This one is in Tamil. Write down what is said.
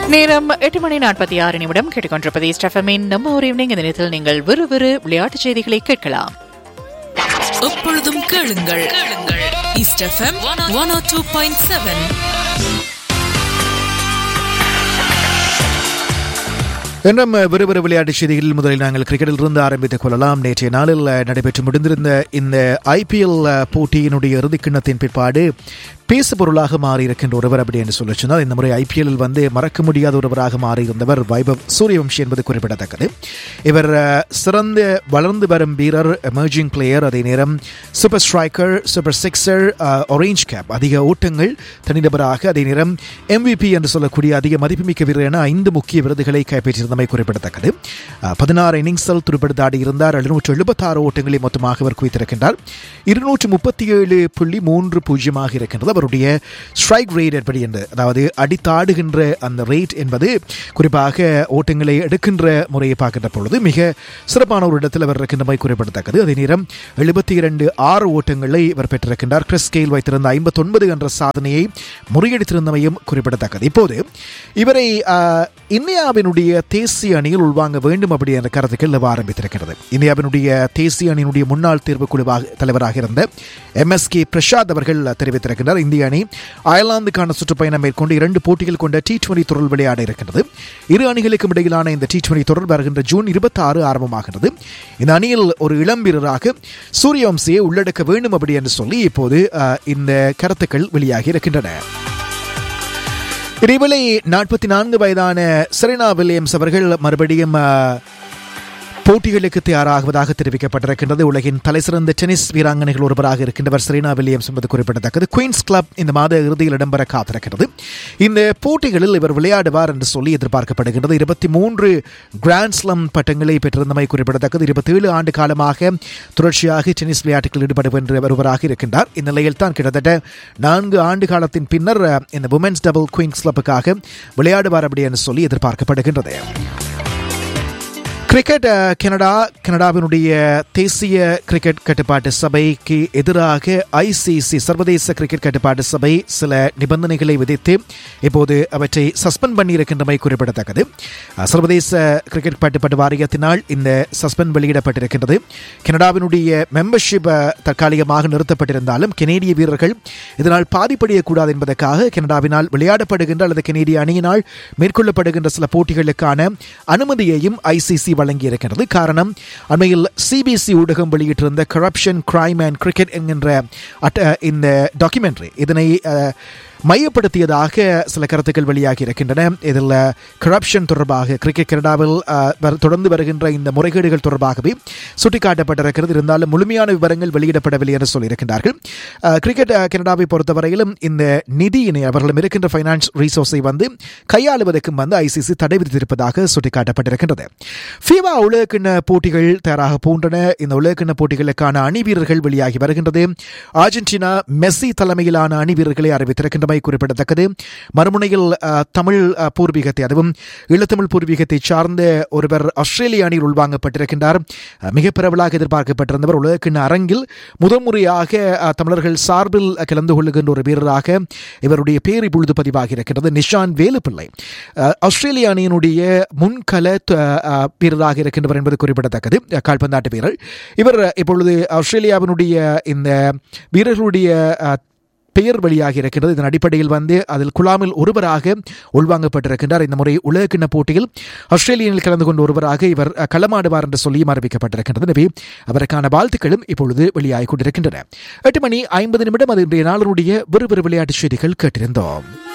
நேரம் எட்டு மணி நாற்பத்தி ஆறு நிமிடம் கேட்டுக்கொண்டிருப்பது ஸ்டெஃபமின் நம்ம ஒரு ஈவினிங் இந்த நேரத்தில் நீங்கள் விறுவிறு விளையாட்டுச் செய்திகளை கேட்கலாம் எப்பொழுதும் கேளுங்கள் கேளுங்கள் East FM one O two point seven என்றும் விறுவிறு விளையாட்டுச் செய்திகளில் முதலில் நாங்கள் கிரிக்கெட்டில் இருந்து ஆரம்பித்துக் கொள்ளலாம் நேற்றைய நாளில் நடைபெற்று முடிந்திருந்த இந்த ஐபிஎல் போட்டியினுடைய இறுதிக் கிண்ணத்தின் பிற்பாடு பேசு பொருளாக மாறியிருக்கின்ற ஒருவர் அப்படி என்று சொல்ல சொன்னால் இந்த முறை ஐபிஎல்லில் வந்து மறக்க முடியாத ஒருவராக மாறியிருந்தவர் வைபவ் சூரியவம்சி என்பது குறிப்பிடத்தக்கது இவர் அஹ், சிறந்த வளர்ந்து வரும் வீரர் எமர்ஜிங் பிளேயர் அதே நேரம் super striker super sixer orange cap அதிக ஓட்டங்கள் தனிநபராக அதே நேரம் எம்விபி என்று சொல்லக்கூடிய அதிக மதிப்புமிக்க வீரர் என ஐந்து முக்கிய விருதுகளை கைப்பற்றியிருந்தமை குறிப்பிடத்தக்கது அஹ், பதினாறு இன்னிங்ஸில் துடுப்படுத்தாடி இருந்தார் எழுநூற்று எழுபத்தாறு ஓட்டங்களை மொத்தமாக அவர் குவித்திருக்கின்றார் இருநூற்று முப்பத்தி ஏழு புள்ளி மூன்று பூஜ்ஜியமாக இருக்கின்றது அவருடைய ஸ்ட்ரைக் ரேட் எப்படி என்று அதாவது அடித்தாடுகின்ற அந்த ரேட் என்பது குறிப்பாக ஓட்டங்களை எடுக்கின்ற முறையை பார்க்கின்ற பொழுது மிக சிறப்பான ஒரு இடத்தில் அவர் இருக்கின்றமை குறிப்பிடத்தக்கது அதே நேரம் எழுபத்தி இரண்டு ஆறு ஓட்டங்களை இவர் பெற்றிருக்கின்றார் கிறிஸ் கெயில் வைத்திருந்த ஐம்பத்தொன்பது என்ற சாதனையை முறியடித்திருந்தமையும் குறிப்பிடத்தக்கது இப்போது இவரை ஆஹ், இந்தியாவினுடைய தேசிய அணியில் உள்வாங்க வேண்டும் அப்படி என்ற கருத்துக்கள் நிலவ ஆரம்பித்திருக்கிறது இந்தியாவினுடைய தேசிய அணியினுடைய முன்னாள் தேர்வு குழுவாக தலைவராக இருந்த எம்எஸ்கே பிரசாத் அவர்கள் தெரிவித்திருக்கிறார் இந்திய அணி அயர்லாந்துக்கான சுற்றுப்பயணம் மேற்கொண்டு இரண்டு போட்டிகள் கொண்ட டி டுவெண்டி தொடர் விளையாட இருக்கின்றது இரு அணிகளுக்கும் இடையிலான இந்த டி டுவெண்டி தொடர் வருகின்ற ஜூன் இருபத்தி ஆறு ஆரம்பமாகிறது இந்த அணியில் ஒரு இளம் வீரராக சூரியவம்சியை உள்ளடக்க வேண்டும் அப்படி என்று சொல்லி இப்போது அஹ், இந்த கருத்துக்கள் வெளியாகி இருக்கின்றன இதேவேளை நாற்பத்தி நான்கு வயதான செரீனா வில்லியம்ஸ் அவர்கள் மறுபடியும் அஹ், போட்டிகளுக்கு தயாராகுவதாக தெரிவிக்கப்பட்டிருக்கின்றது உலகின் தலைசிறந்த டென்னிஸ் வீராங்கனைகள் ஒருவராக இருக்கின்றவர் செரீனா வில்லியம்ஸ் என்பது குறிப்பிடத்தக்கது குயின்ஸ் கிளப் இந்த மாத இறுதியில் இடம்பெற காத்திருக்கிறது இந்த போட்டிகளில் இவர் விளையாடுவார் என்று சொல்லி எதிர்பார்க்கப்படுகின்றது இருபத்தி மூன்று கிராண்ட்ஸ்லம் பட்டங்களை பெற்றிருந்தமை குறிப்பிடத்தக்கது இருபத்தி ஏழு ஆண்டு காலமாக தொடர்ச்சியாக டென்னிஸ் விளையாட்டுகளில் ஈடுபடுகின்ற வருவராக இருக்கின்றார் இந்நிலையில் தான் கிட்டத்தட்ட நான்கு ஆண்டு காலத்தின் பின்னர் அஹ், இந்த உமன்ஸ் டபுள் குயின்ஸ் கிளப்புக்காக விளையாடுவார் அப்படி என்று சொல்லி எதிர்பார்க்கப்படுகின்றது கிரிக்கெட் அஹ், கனடா கனடாவினுடைய தேசிய கிரிக்கெட் கட்டுப்பாட்டு சபைக்கு எதிராக ஐசிசி சர்வதேச கிரிக்கெட் கட்டுப்பாட்டு சபை சில நிபந்தனைகளை விதித்து இப்போது அவற்றை சஸ்பெண்ட் பண்ணியிருக்கின்றமை குறிப்பிடத்தக்கது அஹ், சர்வதேச கிரிக்கெட் கட்டுப்பாட்டு வாரியத்தினால் இந்த சஸ்பெண்ட் வெளியிடப்பட்டிருக்கின்றது கனடாவினுடைய மெம்பர்ஷிப் தற்காலிகமாக நிறுத்தப்பட்டிருந்தாலும் கெனேடிய வீரர்கள் இதனால் பாதிப்படையக்கூடாது என்பதற்காக கனடாவினால் விளையாடப்படுகின்ற அல்லது கெனேடிய அணியினால் மேற்கொள்ளப்படுகின்ற சில போட்டிகளுக்கான அனுமதியையும் ஐசிசி வழங்கியிருக்கிறது காரணம் அண்மையில் சிபிசி ஊடகம் வெளியிட்டிருந்த கரப்ஷன் கிரைம் அண்ட் கிரிக்கெட் என்கின்ற அட்ட- இந்த டாக்குமெண்ட்ரி இதனை அஹ், மையப்படுத்தியதாக சில கருத்துக்கள் வெளியாகி இருக்கின்றன இதில் கரப்ஷன் தொடர்பாக கிரிக்கெட் கனடாவில் அஹ், வர- தொடர்ந்து வருகின்ற இந்த முறைகேடுகள் தொடர்பாகவே சுட்டிக்காட்டப்பட்டிருக்கிறது இருந்தாலும் முழுமையான விவரங்கள் வெளியிடப்படவில்லை என்று சொல்லியிருக்கின்றார்கள் அஹ், கிரிக்கெட் அஹ், கனடாவை பொறுத்தவரையிலும் இந்த நிதியினை அவர்களும் இருக்கின்ற ஃபைனான்ஸ் ரீசோர்ஸை வந்து கையாளுவதற்கும் வந்து ஐசிசி தடை விதித்திருப்பதாக சுட்டிக்காட்டப்பட்டிருக்கின்றது ஃபீவா உலகக்கிண்ண போட்டிகள் தயாராக போன்றன இந்த உலகக்கிண்ண போட்டிகளுக்கான அணி வீரர்கள் வெளியாகி வருகின்றது அர்ஜென்டினா மெஸ்ஸி தலைமையிலான அணி வீரர்களை அறிவித்திருக்கின்றமை குறிப்பிடத்தக்கது மறுமுனையில் அஹ், தமிழ் அஹ், பூர்வீகத்தை அதுவும் ஈழத்தமிழ் பூர்வீகத்தை சார்ந்த ஒருவர் ஆஸ்திரேலிய அணியில் உள்வாங்கப்பட்டிருக்கின்றார் அஹ், மிக பரவலாக எதிர்பார்க்கப்பட்டிருந்தவர் உலகக்கிண்ண அரங்கில் முதன்முறையாக அஹ், தமிழர்கள் சார்பில் அஹ், கலந்து கொள்ளுகின்ற ஒரு வீரராக இவருடைய பேர் இப்பொழுது பதிவாகி இருக்கிறது நிஷான் வேலுப்பிள்ளை அஹ், ஆஸ்திரேலிய அணியினுடைய முன்கள த- அஹ், வீரராக இருக்கின்றவர் என்பது குறிப்பிடத்தக்கது அஹ், கால்பந்தாட்ட வீரர் இவர் இப்பொழுது ஆஸ்திரேலியாவினுடைய இந்த வீரர்களுடைய அஹ், பெயர் வெளியாகி இருக்கிறது இதன் அடிப்படையில் வந்து அதில் குழாமில் ஒருவராக உள்வாங்கப்பட்டிருக்கின்றார் இந்த முறை உலகக்கிண்ண போட்டியில் ஆஸ்திரேலியாவில் கலந்து கொண்ட ஒருவராக இவர் அஹ், களமாடுவார் என்று சொல்லியும் அறிவிக்கப்பட்டிருக்கின்றது எனவே அவருக்கான வாழ்த்துக்களும் இப்பொழுது வெளியாகிக் கொண்டிருக்கின்றன எட்டு மணி ஐம்பது நிமிடம் அது இன்றைய நாளினுடைய விறுவிறு விளையாட்டு செய்திகள் கேட்டிருந்தோம்